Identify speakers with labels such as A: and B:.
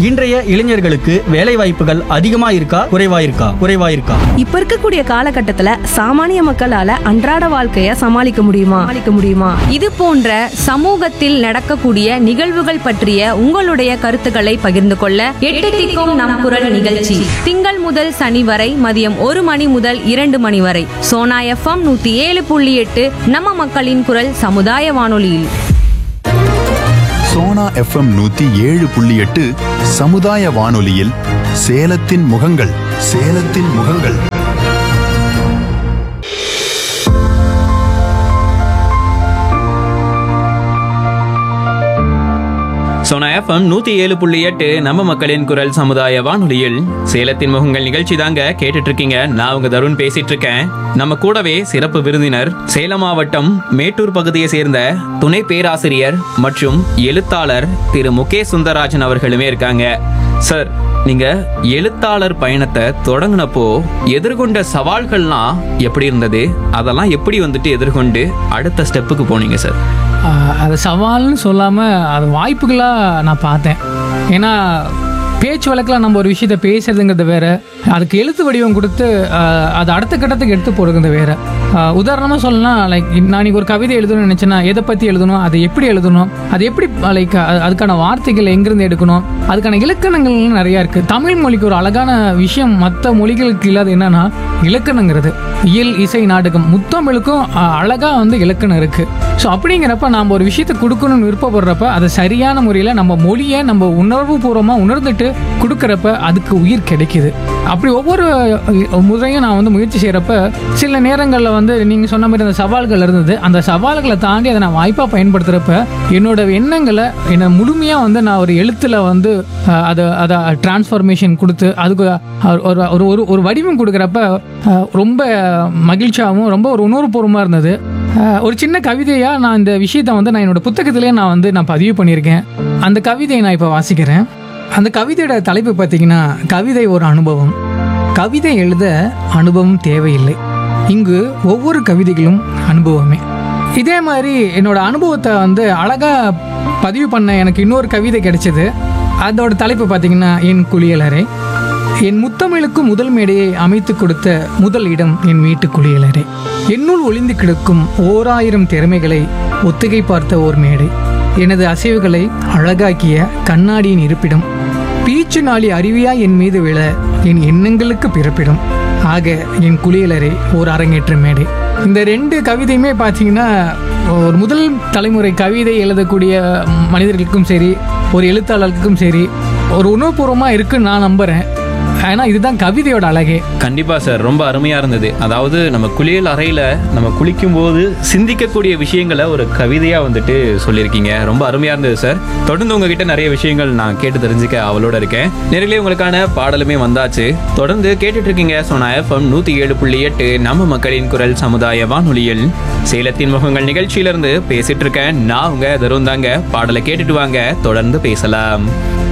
A: இன்றைய இளைஞர்களுக்கு வேலை வாய்ப்புகள் அதிகமா இருக்கா குறைவா இருக்கா குறைவா இருக்கா
B: இப்ப இருக்கக்கூடிய காலகட்டத்துல சாமானிய மக்களால அன்றாட வாழ்க்கைய சமாளிக்க முடியுமா சமாளிக்க முடியுமா
C: இது போன்ற சமூகத்தில் நடக்கக்கூடிய நிகழ்வுகள் பற்றிய உங்களுடைய கருத்துக்களை பகிர்ந்து கொள்ள எட்டு திக்கும் நம் குரல் நிகழ்ச்சி திங்கள் முதல் சனி வரை மதியம் ஒரு மணி முதல் இரண்டு மணி வரை சோனா எஃப்எம் நூத்தி ஏழு புள்ளி எட்டு நம்ம மக்களின் குரல் சமுதாய வானொலியில்
D: சோனா எஃப்எம் நூத்தி ஏழு புள்ளி எட்டு சமுதாய வானொலியில் சேலத்தின் முகங்கள் சேலத்தின் முகங்கள்
E: சோனா எஃப்எம் நூத்தி ஏழு புள்ளி எட்டு நம்ம மக்களின் குரல் சமுதாய வானொலியில் சேலத்தின் முகங்கள் நிகழ்ச்சி தாங்க கேட்டுட்டு இருக்கீங்க நான் உங்க தருண் பேசிட்டு இருக்கேன் நம்ம கூடவே சிறப்பு விருந்தினர் சேலம் மாவட்டம் மேட்டூர் பகுதியை சேர்ந்த துணை பேராசிரியர் மற்றும் எழுத்தாளர் திரு முகேஷ் சுந்தரராஜன் அவர்களுமே இருக்காங்க சார் நீங்க எழுத்தாளர் பயணத்தை தொடங்கினப்போ எதிர்கொண்ட சவால்கள்லாம் எப்படி இருந்தது அதெல்லாம் எப்படி வந்துட்டு எதிர்கொண்டு அடுத்த ஸ்டெப்புக்கு போனீங்க சார்
F: ஆஹ் அது சவால்னு சொல்லாமல் அது வாய்ப்புகளாக நான் பார்த்தேன் ஏன்னா பேச்சு வழக்கில் நம்ம ஒரு விஷயத்தை பேசுறதுங்கிறது வேற அதுக்கு எழுத்து வடிவம் கொடுத்து ஆஹ் அது அடுத்த கட்டத்துக்கு எடுத்து போடுறது வேற உதாரணமாக சொல்லலாம் லைக் நான் இன்னைக்கு ஒரு கவிதை எழுதணும்னு நினச்சேன்னா எதை பற்றி எழுதணும் அதை எப்படி எழுதணும் அது எப்படி லைக் அதுக்கான வார்த்தைகள் எங்கிருந்து எடுக்கணும் அதுக்கான இலக்கணங்கள் நிறையா இருக்குது தமிழ் மொழிக்கு ஒரு அழகான விஷயம் மற்ற மொழிகளுக்கு இல்லாத என்னன்னா இலக்கணங்கிறது இயல் இசை நாடகம் முத்தமிழுக்கும் அஹ், அழகா வந்து இலக்கணம் இருக்கு ஸோ அப்படிங்கிறப்ப நாம் ஒரு விஷயத்தை கொடுக்கணும்னு விருப்பப்படுறப்ப அதை சரியான முறையில் நம்ம மொழியை நம்ம உணர்வு பூர்வமாக உணர்ந்துட்டு கொடுக்குறப்ப அதுக்கு உயிர் கிடைக்குது அப்படி ஒவ்வொரு அஹ், முறையும் நான் வந்து முயற்சி செய்கிறப்ப சில நேரங்களில் வந்து நீங்கள் சொன்ன மாதிரி அந்த சவால்கள் இருந்தது அந்த சவால்களை தாண்டி அதை நான் வாய்ப்பாக பயன்படுத்துகிறப்ப என்னோட எண்ணங்களை என்னை முழுமையாக வந்து நான் ஒரு எழுத்தில் வந்து அஹ், அதை அதை டிரான்ஸ்ஃபர்மேஷன் கொடுத்து அதுக்கு ஒரு ஒரு- ஒரு ஒரு ஒரு வடிவம் கொடுக்குறப்ப அஹ், ரொம்ப மகிழ்ச்சியாகவும் ரொம்ப ஒரு உணர்வுபூர்வமாக இருந்தது அஹ், ஒரு சின்ன கவிதையாக நான் இந்த விஷயத்தை வந்து நான் என்னோட புத்தகத்திலே நான் வந்து நான் பதிவு பண்ணியிருக்கேன் அந்த கவிதையை நான் இப்போ வாசிக்கிறேன் அந்த கவிதையோட தலைப்பு பார்த்தீங்கன்னா கவிதை ஒரு அனுபவம் கவிதை எழுத அனுபவம் தேவையில்லை இங்கு ஒவ்வொரு கவிதைகளும் அனுபவமே இதே மாதிரி என்னோட அனுபவத்தை வந்து அழகா பதிவு பண்ண எனக்கு இன்னொரு கவிதை கிடைச்சது அதோட தலைப்பு பார்த்தீங்கன்னா என் குளியலறை என் முத்தமிழுக்கு முதல் மேடையை அமைத்து கொடுத்த முதல் இடம் என் வீட்டு குளியலறை என்னுள் ஒளிந்து கிடக்கும் ஓராயிரம் திறமைகளை ஒத்திகை பார்த்த ஓர் மேடை எனது அசைவுகளை அழகாக்கிய கண்ணாடியின் இருப்பிடம் பீச்சு நாளி அருவியா என் மீது விழ என் எண்ணங்களுக்கு பிறப்பிடம் ஆக என் குளியலறை ஒரு அரங்கேற்ற மேடை இந்த ரெண்டு கவிதையுமே பார்த்தீங்கன்னா ஒரு முதல் தலைமுறை கவிதை எழுதக்கூடிய மனிதர்களுக்கும் சரி ஒரு எழுத்தாளர்களுக்கும் சரி ஒரு உணர்வுபூர்வமாக இருக்குன்னு நான் நம்புகிறேன் ஏன்னா இதுதான் கவிதையோட அழகே
E: கண்டிப்பா சார் ரொம்ப அருமையா இருந்தது அதாவது நம்ம குளியல் அறையில நம்ம குளிக்கும் போது சிந்திக்கக்கூடிய விஷயங்களை ஒரு கவிதையா வந்துட்டு சொல்லியிருக்கீங்க ரொம்ப அருமையா இருந்தது சார் தொடர்ந்து உங்ககிட்ட நிறைய விஷயங்கள் நான் கேட்டு தெரிஞ்சுக்க அவளோட இருக்கேன் நேரிலே உங்களுக்கான பாடலுமே வந்தாச்சு தொடர்ந்து கேட்டுட்டு இருக்கீங்க சோனா எஃப்எம் நூத்தி ஏழு புள்ளி எட்டு நம்ம மக்களின் குரல் சமுதாய வானொலியில் சேலத்தின் முகங்கள் நிகழ்ச்சியிலிருந்து பேசிட்டு இருக்கேன் நான் உங்க தருண் தாங்க பாடலை கேட்டுட்டு வாங்க தொடர்ந்து பேசலாம்